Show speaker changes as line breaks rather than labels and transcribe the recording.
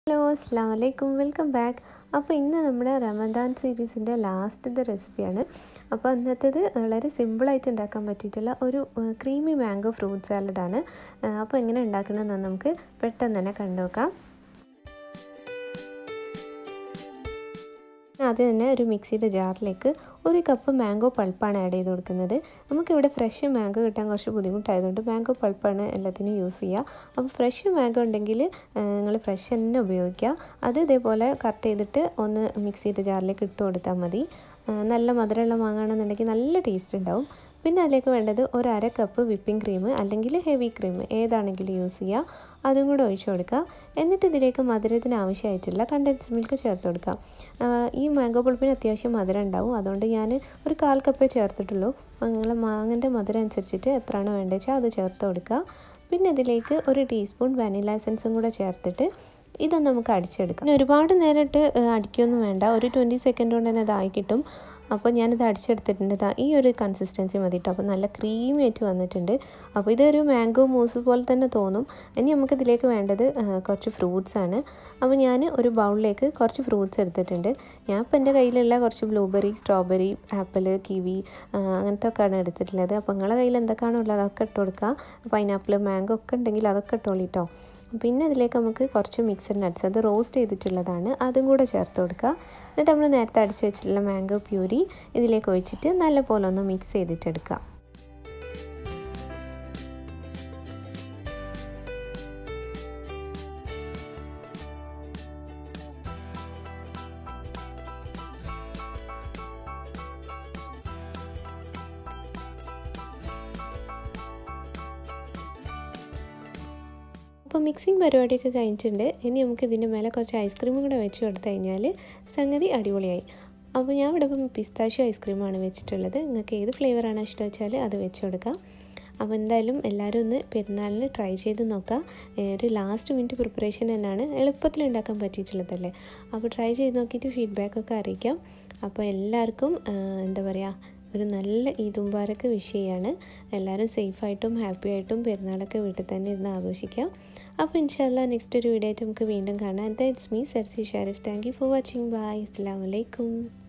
hello അസ്സാം വലൈക്കും welcome back അപ്പോൾ ഇന്ന് നമ്മുടെ റമദാൻ സീരീസിൻ്റെ ലാസ്റ്റത്തെ റെസിപ്പിയാണ് അപ്പോൾ അന്നത്തേത് വളരെ സിമ്പിളായിട്ട് ഉണ്ടാക്കാൻ പറ്റിയിട്ടുള്ള ഒരു ക്രീമി മാംഗോ ഫ്രൂട്ട് സാലഡാണ് അപ്പോൾ എങ്ങനെ ഉണ്ടാക്കണമെന്ന് നമുക്ക് പെട്ടെന്ന് തന്നെ കണ്ടുനോക്കാം ആദ്യം തന്നെ ഒരു മിക്സിയുടെ ജാറിലേക്ക് ഒരു കപ്പ് മാംഗോ പൾപ്പാണ് ആഡ് ചെയ്ത് കൊടുക്കുന്നത് നമുക്കിവിടെ ഫ്രഷ് മാംഗോ കിട്ടാൻ കുറച്ച് ബുദ്ധിമുട്ടായതുകൊണ്ട് മാംഗോ പൾപ്പാണ് എല്ലാത്തിനും യൂസ് ചെയ്യുക അപ്പോൾ ഫ്രഷ് മാംഗോ ഉണ്ടെങ്കിൽ നിങ്ങൾ ഫ്രഷ് തന്നെ ഉപയോഗിക്കുക അത് ഇതേപോലെ കട്ട് ചെയ്തിട്ട് ഒന്ന് മിക്സിയുടെ ജാറിലേക്ക് ഇട്ട് കൊടുത്താൽ മതി നല്ല മധുരമുള്ള മാങ്ങാണെന്നുണ്ടെങ്കിൽ നല്ല ടേസ്റ്റ് ഉണ്ടാവും പിന്നെ അതിലേക്ക് വേണ്ടത് ഒരു അര കപ്പ് വിപ്പിംഗ് ക്രീം അല്ലെങ്കിൽ ഹെവി ക്രീം ഏതാണെങ്കിലും യൂസ് ചെയ്യുക അതും കൂടെ ഒഴിച്ചു കൊടുക്കുക എന്നിട്ട് ഇതിലേക്ക് മധുരത്തിന് ആവശ്യമായിട്ടുള്ള കണ്ടൻസ് മിൽക്ക് ചേർത്ത് കൊടുക്കുക ഈ മാംഗോ പൾപ്പിന് അത്യാവശ്യം മധുരം ഉണ്ടാവും അതുകൊണ്ട് ഞാൻ ഒരു കാൽ കപ്പേ ചേർത്തിട്ടുള്ളൂ നിങ്ങൾ മാങ്ങൻ്റെ മധുരം അനുസരിച്ചിട്ട് എത്രയാണോ വേണ്ടത് വെച്ചാൽ അത് ചേർത്ത് കൊടുക്കുക പിന്നെ ഇതിലേക്ക് ഒരു ടീസ്പൂൺ വാനില എസൻസും കൂടെ ചേർത്തിട്ട് ഇതൊന്ന് നമുക്ക് അടിച്ചെടുക്കാം പിന്നെ ഒരുപാട് നേരിട്ട് അടിക്കൊന്നും വേണ്ട ഒരു ട്വൻറ്റി സെക്കൻഡ് കൊണ്ട് തന്നെ അതായി കിട്ടും അപ്പോൾ ഞാനിത് അടിച്ചെടുത്തിട്ടുണ്ട് ഇതാ ഈ ഒരു കൺസിസ്റ്റൻസി മതി കേട്ടോ അപ്പോൾ നല്ല ക്രീമി ആയിട്ട് വന്നിട്ടുണ്ട് അപ്പോൾ ഇതൊരു മാംഗോ മൂസ് പോലെ തന്നെ തോന്നും ഇനി നമുക്ക് ഇതിലേക്ക് വേണ്ടത് കുറച്ച് ഫ്രൂട്ട്സ് ആണ് അപ്പോൾ ഞാൻ ഒരു ബൗളിലേക്ക് കുറച്ച് ഫ്രൂട്ട്സ് എടുത്തിട്ടുണ്ട് ഞാൻ ഇപ്പോൾ എൻ്റെ കയ്യിലുള്ള കുറച്ച് ബ്ലൂബെറി സ്ട്രോബെറി ആപ്പിൾ കിവി അങ്ങനത്തെ ഒക്കെയാണ് എടുത്തിട്ടുള്ളത് അപ്പോൾ നിങ്ങളുടെ കയ്യിൽ എന്തൊക്കെയാണോ ഉള്ളത് അതൊക്കെ ഇട്ട് കൊടുക്കുക പൈനാപ്പിൾ മാംഗോ ഒക്കെ ഉണ്ടെങ്കിൽ അതൊക്കെ ഇട്ടോളിട്ടോ പിന്നെ ഇതിലേക്ക് നമുക്ക് കുറച്ച് മിക്സഡ് നട്ട്സ് അത് റോസ്റ്റ് ചെയ്തിട്ടുള്ളതാണ് അതും കൂടെ ചേർത്ത് കൊടുക്കുക എന്നിട്ട് നമ്മൾ നേരത്തെ അടിച്ച് വെച്ചിട്ടുള്ള മാംഗോ പ്യൂരി ഇതിലേക്ക് ഒഴിച്ചിട്ട് നല്ലപോലെ ഒന്ന് മിക്സ് ചെയ്തിട്ടെടുക്കുക അപ്പോൾ മിക്സിങ് പരിപാടിയൊക്കെ കഴിഞ്ഞിട്ടുണ്ട് ഇനി നമുക്ക് ഇതിൻ്റെ മേലെ കുറച്ച് ഐസ്ക്രീമും കൂടെ വെച്ച് കൊടുത്തു കഴിഞ്ഞാൽ സംഗതി അടിപൊളിയായി അപ്പോൾ ഞാൻ ഇവിടെ ഇപ്പം പിസ്താഷ്യോ ഐസ്ക്രീമാണ് വെച്ചിട്ടുള്ളത് നിങ്ങൾക്ക് ഏത് ഫ്ലേവറാണ് ഇഷ്ടം വെച്ചാൽ അത് വെച്ച് കൊടുക്കാം അപ്പോൾ എന്തായാലും എല്ലാവരും ഒന്ന് പെരുന്നാളിന് ട്രൈ ചെയ്ത് നോക്കാം ഒരു ലാസ്റ്റ് മിനിറ്റ് പ്രിപ്പറേഷൻ തന്നെയാണ് എളുപ്പത്തിൽ ഉണ്ടാക്കാൻ പറ്റിയിട്ടുള്ളതല്ലേ അപ്പോൾ ട്രൈ ചെയ്ത് നോക്കിയിട്ട് ഫീഡ്ബാക്കൊക്കെ അറിയിക്കാം അപ്പോൾ എല്ലാവർക്കും എന്താ പറയുക ഒരു നല്ല ഈദ് മുബാറക്ക് വിഷയമാണ് എല്ലാവരും സേഫായിട്ടും ഹാപ്പി ആയിട്ടും പെരുന്നാളൊക്കെ വീട്ടിൽ തന്നെ ഇരുന്ന് ആഘോഷിക്കാം അപ്പോൾ ഇൻഷാല്ല നെക്സ്റ്റ് ഒരു വീഡിയോ ആയിട്ട് നമുക്ക് വീണ്ടും കാണാം that's me Sarsi Sharif thank you for watching bye അസ്സാം വലൈക്കും